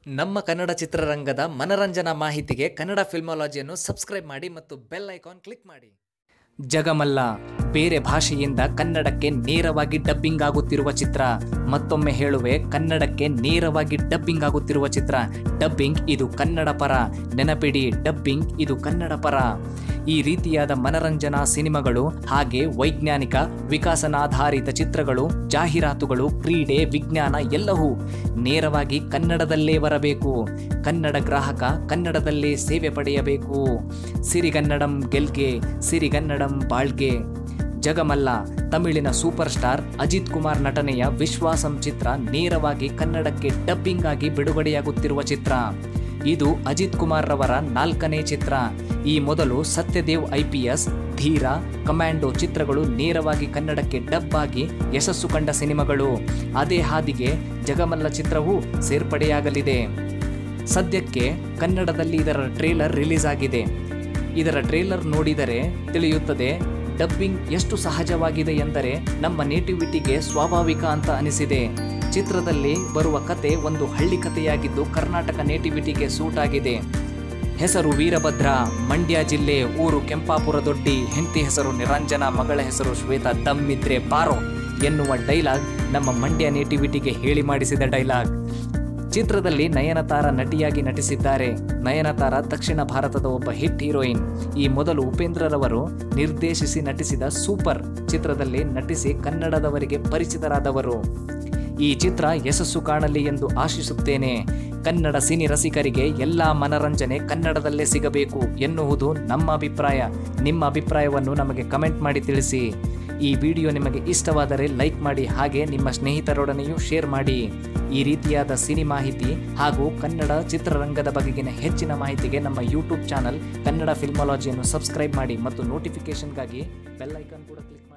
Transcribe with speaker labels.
Speaker 1: ನಮ್ಮ ಕನ್ನಡ ಚಿತ್ರರಂಗದ ಮನರಂಜನಾ ಮಾಹಿತಿಗೆ ಕನ್ನಡ ಫಿಲ್ಮಾಲಜಿಯನ್ನು ಸಬ್ಸ್ಕ್ರೈಬ್ ಮಾಡಿ ಮತ್ತು ಬೆಲ್ ಐಕಾನ್ ಕ್ಲಿಕ್ ಮಾಡಿ ಜಗಮಲ್ಲ ಬೇರೆ ಭಾಷೆಯಿಂದ ಕನ್ನಡಕ್ಕೆ ನೇರವಾಗಿ ಡಬ್ಬಿಂಗ್ ಆಗುತ್ತಿರುವ ಚಿತ್ರ ಮತ್ತೊಮ್ಮೆ ಹೇಳುವೆ ಕನ್ನಡಕ್ಕೆ ನೇರವಾಗಿ ಡಬ್ಬಿಂಗ್ ಆಗುತ್ತಿರುವ ಚಿತ್ರ ಡಬ್ಬಿಂಗ್ ಇದು ಕನ್ನಡ ಪರ ನೆನಪಿಡಿ ಡಬ್ಬಿಂಗ್ ಇದು ಕನ್ನಡ ಪರ ಈ ರೀತಿಯಾದ ಮನರಂಜನಾ ಸಿನಿಮಾಗಳು ಹಾಗೆ ವೈಜ್ಞಾನಿಕ ವಿಕಾಸನಾಧಾರಿತ ಚಿತ್ರಗಳು ಜಾಹೀರಾತುಗಳು ಕ್ರೀಡೆ ವಿಜ್ಞಾನ ಎಲ್ಲವೂ ನೇರವಾಗಿ ಕನ್ನಡದಲ್ಲೇ ಬರಬೇಕು ಕನ್ನಡ ಗ್ರಾಹಕ ಕನ್ನಡದಲ್ಲೇ ಸೇವೆ ಪಡೆಯಬೇಕು ಸಿರಿಗನ್ನಡಂ ಗೆಲ್ಗೆ ಸಿರಿಗನ್ನಡಂ ಬಾಳ್ಗೆ ಜಗಮಲ್ಲ ತಮಿಳಿನ ಸೂಪರ್ ಸ್ಟಾರ್ ಅಜಿತ್ ಕುಮಾರ್ ನಟನೆಯ ವಿಶ್ವಾಸಂ ಚಿತ್ರ ನೇರವಾಗಿ ಕನ್ನಡಕ್ಕೆ ಡಬ್ಬಿಂಗ್ ಆಗಿ ಬಿಡುಗಡೆಯಾಗುತ್ತಿರುವ ಚಿತ್ರ ಇದು ಅಜಿತ್ ಕುಮಾರ್ ರವರ ನಾಲ್ಕನೇ ಚಿತ್ರ ಈ ಮೊದಲು ಸತ್ಯದೇವ್ ಐಪಿಎಸ್ ಧೀರ ಕಮಾಂಡೋ ಚಿತ್ರಗಳು ನೇರವಾಗಿ ಕನ್ನಡಕ್ಕೆ ಡಬ್ ಆಗಿ ಯಶಸ್ಸು ಕಂಡ ಸಿನಿಮಾಗಳು ಅದೇ ಹಾದಿಗೆ ಜಗಮಲ್ಲ ಚಿತ್ರವೂ ಸೇರ್ಪಡೆಯಾಗಲಿದೆ ಸದ್ಯಕ್ಕೆ ಕನ್ನಡದಲ್ಲಿ ಇದರ ಟ್ರೇಲರ್ ರಿಲೀಸ್ ಆಗಿದೆ ಇದರ ಟ್ರೇಲರ್ ನೋಡಿದರೆ ತಿಳಿಯುತ್ತದೆ ಡಬ್ಬಿಂಗ್ ಎಷ್ಟು ಸಹಜವಾಗಿದೆ ಎಂದರೆ ನಮ್ಮ ನೇಟಿವಿಟಿಗೆ ಸ್ವಾಭಾವಿಕ ಅಂತ ಅನಿಸಿದೆ ಚಿತ್ರದಲ್ಲಿ ಬರುವ ಕತೆ ಒಂದು ಹಳ್ಳಿ ಕಥೆಯಾಗಿದ್ದು ಕರ್ನಾಟಕ ನೇಟಿವಿಟಿಗೆ ಸೂಟ್ ಆಗಿದೆ ಹೆಸರು ವೀರಭದ್ರ ಮಂಡ್ಯ ಜಿಲ್ಲೆ ಊರು ಕೆಂಪಾಪುರ ದೊಡ್ಡಿ ಹೆಂಡತಿ ಹೆಸರು ನಿರಂಜನ ಮಗಳ ಹೆಸರು ಶ್ವೇತಾ ದಮ್ಮಿದ್ರೆ ಬಾರೋ ಎನ್ನುವ ಡೈಲಾಗ್ ನಮ್ಮ ಮಂಡ್ಯ ನೇಟಿವಿಟಿಗೆ ಹೇಳಿ ಮಾಡಿಸಿದ ಡೈಲಾಗ್ ಚಿತ್ರದಲ್ಲಿ ನಯನತಾರ ನಟಿಯಾಗಿ ನಟಿಸಿದ್ದಾರೆ ನಯನತಾರ ದಕ್ಷಿಣ ಭಾರತದ ಒಬ್ಬ ಹಿಟ್ ಹೀರೋಯಿನ್ ಈ ಮೊದಲು ಉಪೇಂದ್ರರವರು ನಿರ್ದೇಶಿಸಿ ನಟಿಸಿದ ಸೂಪರ್ ಚಿತ್ರದಲ್ಲಿ ನಟಿಸಿ ಕನ್ನಡದವರಿಗೆ ಪರಿಚಿತರಾದವರು ಈ ಚಿತ್ರ ಯಶಸ್ಸು ಕಾಣಲಿ ಎಂದು ಆಶಿಸುತ್ತೇನೆ ಕನ್ನಡ ಸಿನಿ ರಸಿಕರಿಗೆ ಎಲ್ಲ ಮನರಂಜನೆ ಕನ್ನಡದಲ್ಲೇ ಸಿಗಬೇಕು ಎನ್ನುವುದು ನಮ್ಮ ಅಭಿಪ್ರಾಯ ನಿಮ್ಮ ಅಭಿಪ್ರಾಯವನ್ನು ನಮಗೆ ಕಮೆಂಟ್ ಮಾಡಿ ತಿಳಿಸಿ ಈ ವಿಡಿಯೋ ನಿಮಗೆ ಇಷ್ಟವಾದರೆ ಲೈಕ್ ಮಾಡಿ ಹಾಗೆ ನಿಮ್ಮ ಸ್ನೇಹಿತರೊಡನೆಯೂ ಶೇರ್ ಮಾಡಿ ಈ ರೀತಿಯಾದ ಸಿನಿ ಮಾಹಿತಿ ಹಾಗೂ ಕನ್ನಡ ಚಿತ್ರರಂಗದ ಬಗೆಗಿನ ಹೆಚ್ಚಿನ ಮಾಹಿತಿಗೆ ನಮ್ಮ ಯೂಟ್ಯೂಬ್ ಚಾನಲ್ ಕನ್ನಡ ಫಿಲ್ಮಾಲಜಿಯನ್ನು ಸಬ್ಸ್ಕ್ರೈಬ್ ಮಾಡಿ ಮತ್ತು ನೋಟಿಫಿಕೇಷನ್ಗಾಗಿ ಬೆಲ್ ಐಕಾನ್ ಕೂಡ ಕ್ಲಿಕ್ ಮಾಡಿ